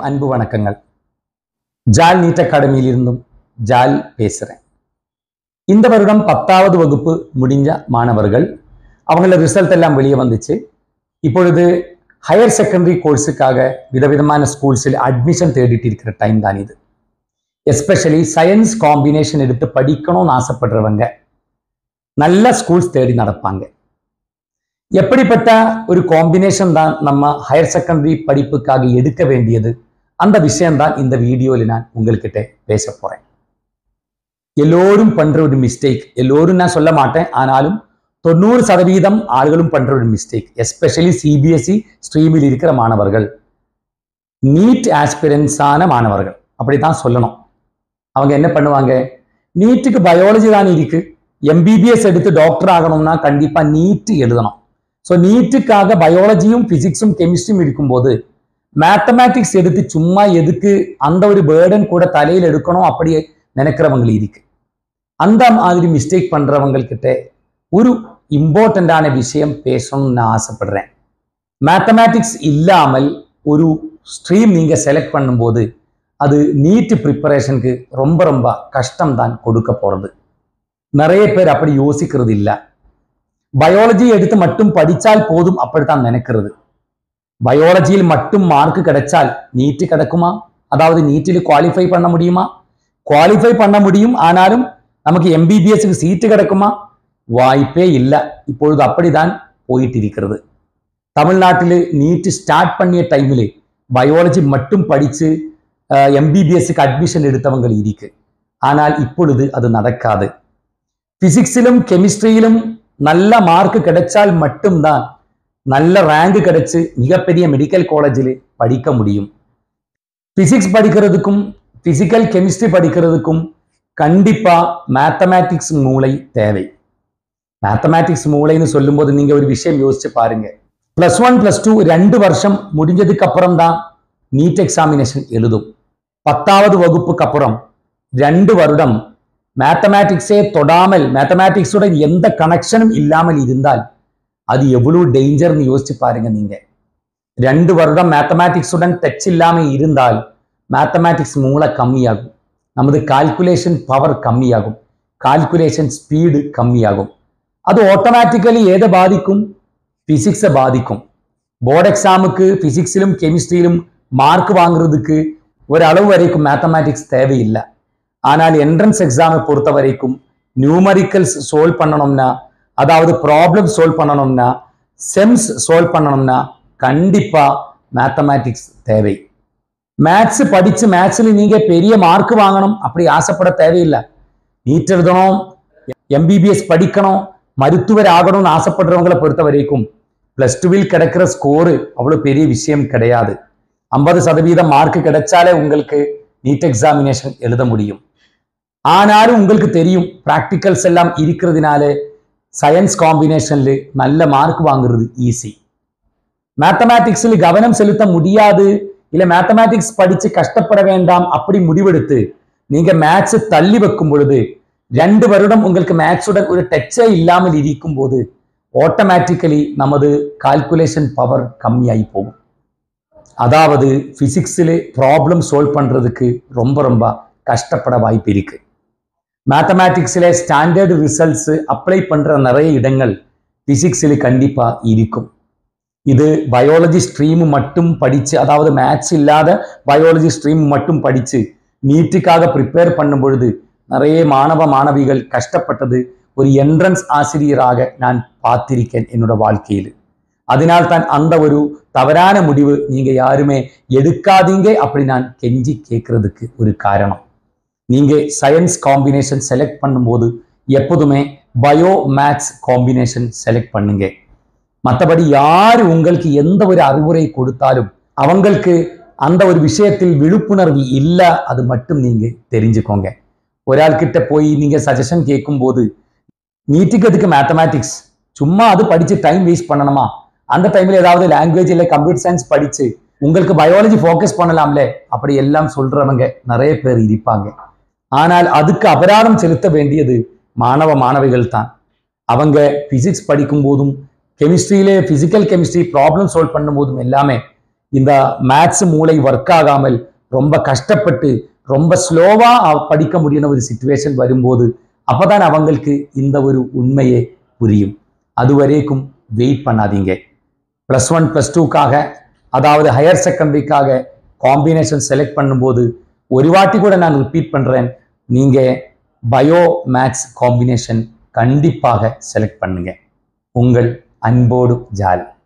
அன்பு வணக்கங்கள் ஜால் நீட் அகாடமியிலிருந்தும் ஜால் பேசுகிறேன் இந்த வருடம் பத்தாவது வகுப்பு முடிஞ்ச மாணவர்கள் அவங்கள ரிசல்ட் எல்லாம் வெளியே வந்துச்சு இப்பொழுது ஹையர் செகண்டரி கோர்ஸுக்காக விதவிதமான ஸ்கூல்ஸில் அட்மிஷன் தேடிட்டு இருக்கிற டைம் தான் இது எஸ்பெஷலி சயின்ஸ் காம்பினேஷன் எடுத்து படிக்கணும்னு ஆசைப்படுறவங்க நல்ல ஸ்கூல்ஸ் தேடி நடப்பாங்க எப்படிப்பட்ட ஒரு காம்பினேஷன் தான் நம்ம ஹையர் செகண்டரி படிப்புக்காக எடுக்க வேண்டியது அந்த விஷயம்தான் இந்த வீடியோவில் நான் உங்கள்கிட்ட பேச போறேன் எல்லோரும் பண்ற ஒரு மிஸ்டேக் எல்லோரும் நான் சொல்ல மாட்டேன் ஆனாலும் தொண்ணூறு சதவீதம் ஆளுகளும் பண்ற ஒரு மிஸ்டேக் எஸ்பெஷலி சிபிஎஸ்இ ஸ்ட்ரீமில் இருக்கிற மாணவர்கள் நீட் ஆஸ்பிரன்ஸான மாணவர்கள் அப்படித்தான் சொல்லணும் அவங்க என்ன பண்ணுவாங்க நீட்டுக்கு பயாலஜி தான் இருக்கு எம்பிபிஎஸ் எடுத்து டாக்டர் ஆகணும்னா கண்டிப்பா நீட் எழுதணும் ஸோ நீட்டுக்காக பயாலஜியும் பிசிக்ஸும் கெமிஸ்ட்ரியும் இருக்கும்போது மேத்தமேட்டிக்ஸ் எடுத்து சும்மா எதுக்கு அந்த ஒரு பேர்டன் கூட தலையில் எடுக்கணும் அப்படி நினைக்கிறவங்க இருக்கு அந்த மாதிரி மிஸ்டேக் பண்றவங்கக்கிட்ட ஒரு இம்பார்ட்டண்டான விஷயம் பேசணும்னு நான் ஆசைப்படுறேன் மேத்தமேட்டிக்ஸ் இல்லாமல் ஒரு ஸ்ட்ரீம் நீங்க செலக்ட் பண்ணும்போது அது நீட் ப்ரிப்பரேஷனுக்கு ரொம்ப ரொம்ப கஷ்டம் தான் கொடுக்க போறது நிறைய பேர் அப்படி யோசிக்கிறது இல்லை பயாலஜி எடுத்து மட்டும் படிச்சால் போதும் அப்படித்தான் நினைக்கிறது பயாலஜியில் மட்டும் மார்க் கிடைச்சால் நீட்டு கிடைக்குமா அதாவது நீட்டில் குவாலிஃபை பண்ண முடியுமா குவாலிஃபை பண்ண முடியும் ஆனாலும் நமக்கு எம்பிபிஎஸ்க்கு சீட்டு கிடைக்குமா வாய்ப்பே இல்லை இப்பொழுது அப்படிதான் போயிட்டு இருக்கிறது தமிழ்நாட்டில் நீட் ஸ்டார்ட் பண்ணிய டைமில் பயாலஜி மட்டும் படித்து எம்பிபிஎஸ்க்கு அட்மிஷன் எடுத்தவங்க இருக்கு ஆனால் இப்பொழுது அது நடக்காது பிசிக்ஸிலும் கெமிஸ்ட்ரியிலும் நல்ல மார்க் கிடைச்சால் மட்டும்தான் நல்ல ரேங்க் கிடைச்சு மிகப்பெரிய மெடிக்கல் காலேஜில் படிக்க முடியும் பிசிக்ஸ் படிக்கிறதுக்கும் பிசிக்கல் கெமிஸ்ட்ரி படிக்கிறதுக்கும் கண்டிப்பா மேத்தமேட்டிக்ஸ் மூளை தேவை மேத்தமேட்டிக்ஸ் மூளைன்னு சொல்லும்போது நீங்க ஒரு விஷயம் யோசிச்சு பாருங்க பிளஸ் ஒன் பிளஸ் டூ ரெண்டு வருஷம் முடிஞ்சதுக்கு அப்புறம் தான் நீட் எக்ஸாமினேஷன் எழுதும் பத்தாவது வகுப்புக்கு அப்புறம் ரெண்டு வருடம் மேத்தமேட்டிக்ஸே தொடாமல் மேத்தமேட்டிக்ஸோட எந்த கனெக்ஷனும் இல்லாமல் இருந்தால் அது எவ்வளவு டேஞ்சர்னு யோசிச்சு பாருங்க நீங்க ரெண்டு வருடம் மேத்தமேட்டிக்ஸுடன் டச் இல்லாமல் இருந்தால் மேத்தமேட்டிக்ஸ் மூளை கம்மியாகும் நமது கால்குலேஷன் பவர் கம்மியாகும் கால்குலேஷன் ஸ்பீடு கம்மியாகும் அது ஆட்டோமேட்டிக்கலி எதை பாதிக்கும் பிசிக்ஸை பாதிக்கும் போர்டு எக்ஸாமுக்கு பிசிக்ஸிலும் கெமிஸ்ட்ரியிலும் மார்க் வாங்குறதுக்கு ஒரு அளவு வரைக்கும் மேத்தமேட்டிக்ஸ் தேவையில்லை ஆனால் என்ட்ரன்ஸ் எக்ஸாமை பொறுத்த வரைக்கும் நியூமரிக்கல்ஸ் சால்வ் பண்ணணும்னா அதாவது ப்ராப்ளம் சால்வ் பண்ணணும்னா செம்ஸ் சால்வ் பண்ணணும்னா கண்டிப்பா மேத்தமேட்டிக்ஸ் தேவை மேத்ஸ் படிச்சு மேத்ஸ்ல நீங்க பெரிய மார்க் வாங்கணும் அப்படி ஆசைப்பட தேவையில்லை நீட் எழுதணும் எம்பிபிஎஸ் படிக்கணும் மருத்துவர் ஆகணும்னு ஆசைப்படுறவங்களை பொறுத்த வரைக்கும் பிளஸ் டூவில் கிடைக்கிற ஸ்கோரு அவ்வளவு பெரிய விஷயம் கிடையாது ஐம்பது சதவீதம் மார்க் கிடைச்சாலே உங்களுக்கு நீட் எக்ஸாமினேஷன் எழுத முடியும் ஆனாலும் உங்களுக்கு தெரியும் ப்ராக்டிக்கல்ஸ் எல்லாம் இருக்கிறதுனால சயின்ஸ் காம்பினேஷன்ல நல்ல மார்க் வாங்குறது ஈஸி மேத்தமேட்டிக்ஸில் கவனம் செலுத்த முடியாது இல்ல மேத்தமேட்டிக்ஸ் படிச்சு கஷ்டப்பட வேண்டாம் அப்படி முடிவெடுத்து நீங்க மேத்ஸ் தள்ளி வைக்கும் பொழுது ரெண்டு வருடம் உங்களுக்கு மேத்ஸுடன் ஒரு டச்சே இல்லாமல் இருக்கும் போது ஆட்டோமேட்டிக்கலி நமது கால்குலேஷன் பவர் கம்மியாகி போகும் அதாவது பிசிக்ஸில் ப்ராப்ளம் சால்வ் பண்றதுக்கு ரொம்ப ரொம்ப கஷ்டப்பட வாய்ப்பு இருக்கு மேத்தமேட்டிக்ஸில் ஸ்டாண்டர்டு ரிசல்ட்ஸ் அப்ளை பண்ற நிறைய இடங்கள் பிசிக்ஸில் கண்டிப்பா இருக்கும் இது பயாலஜி ஸ்ட்ரீம் மட்டும் படிச்சு அதாவது மேத்ஸ் இல்லாத பயாலஜி ஸ்ட்ரீம் மட்டும் படிச்சு நீட்டுக்காக ப்ரிப்பேர் பண்ணும் பொழுது நிறைய மாணவ மாணவிகள் கஷ்டப்பட்டது ஒரு என்ட்ரன்ஸ் ஆசிரியராக நான் பார்த்திருக்கேன் என்னோட வாழ்க்கையில் அதனால் தான் அந்த ஒரு தவறான முடிவு நீங்க யாருமே எடுக்காதீங்க அப்படி நான் கெஞ்சி கேட்கறதுக்கு ஒரு காரணம் நீங்க சயின்ஸ் காம்பினேஷன் செலக்ட் பண்ணும்போது எப்போதுமே பயோ மேத்ஸ் காம்பினேஷன் செலக்ட் பண்ணுங்க மற்றபடி யார் உங்களுக்கு எந்த ஒரு அறிவுரை கொடுத்தாலும் அவங்களுக்கு அந்த ஒரு விஷயத்தில் விழிப்புணர்வு இல்லை அது மட்டும் நீங்க தெரிஞ்சுக்கோங்க ஒராள் கிட்ட போய் நீங்க சஜஷன் கேட்கும்போது நீட்டுக்கு அதுக்கு மேத்தமேட்டிக்ஸ் சும்மா அது படிச்சு டைம் வேஸ்ட் பண்ணணுமா அந்த டைம்ல ஏதாவது லாங்குவேஜ் இல்லை கம்ப்யூட்டர் சயின்ஸ் படிச்சு உங்களுக்கு பயாலஜி ஃபோக்கஸ் பண்ணலாம்ல அப்படி எல்லாம் சொல்றவங்க நிறைய பேர் இருப்பாங்க ஆனால் அதுக்கு அபராதம் செலுத்த வேண்டியது மாணவ மாணவிகள் தான் அவங்க பிசிக்ஸ் படிக்கும் போதும் கெமிஸ்ட்ரியிலே பிசிக்கல் கெமிஸ்ட்ரி ப்ராப்ளம் சால்வ் பண்ணும் போதும் எல்லாமே இந்த மேத்ஸ் மூளை ஒர்க் ஆகாமல் ரொம்ப கஷ்டப்பட்டு ரொம்ப ஸ்லோவா படிக்க முடியுன ஒரு சுச்சுவேஷன் வரும்போது அப்பதான் அவங்களுக்கு இந்த ஒரு உண்மையே புரியும் அது வரைக்கும் வெயிட் பண்ணாதீங்க ப்ளஸ் ஒன் ப்ளஸ் டூக்காக அதாவது ஹையர் செகண்டரிக்காக காம்பினேஷன் செலக்ட் பண்ணும்போது ஒரு வாட்டி கூட நான் ரிப்பீட் பண்றேன் நீங்க பயோ மேத்ஸ் காம்பினேஷன் கண்டிப்பாக செலக்ட் பண்ணுங்க உங்கள் அன்போடு ஜால்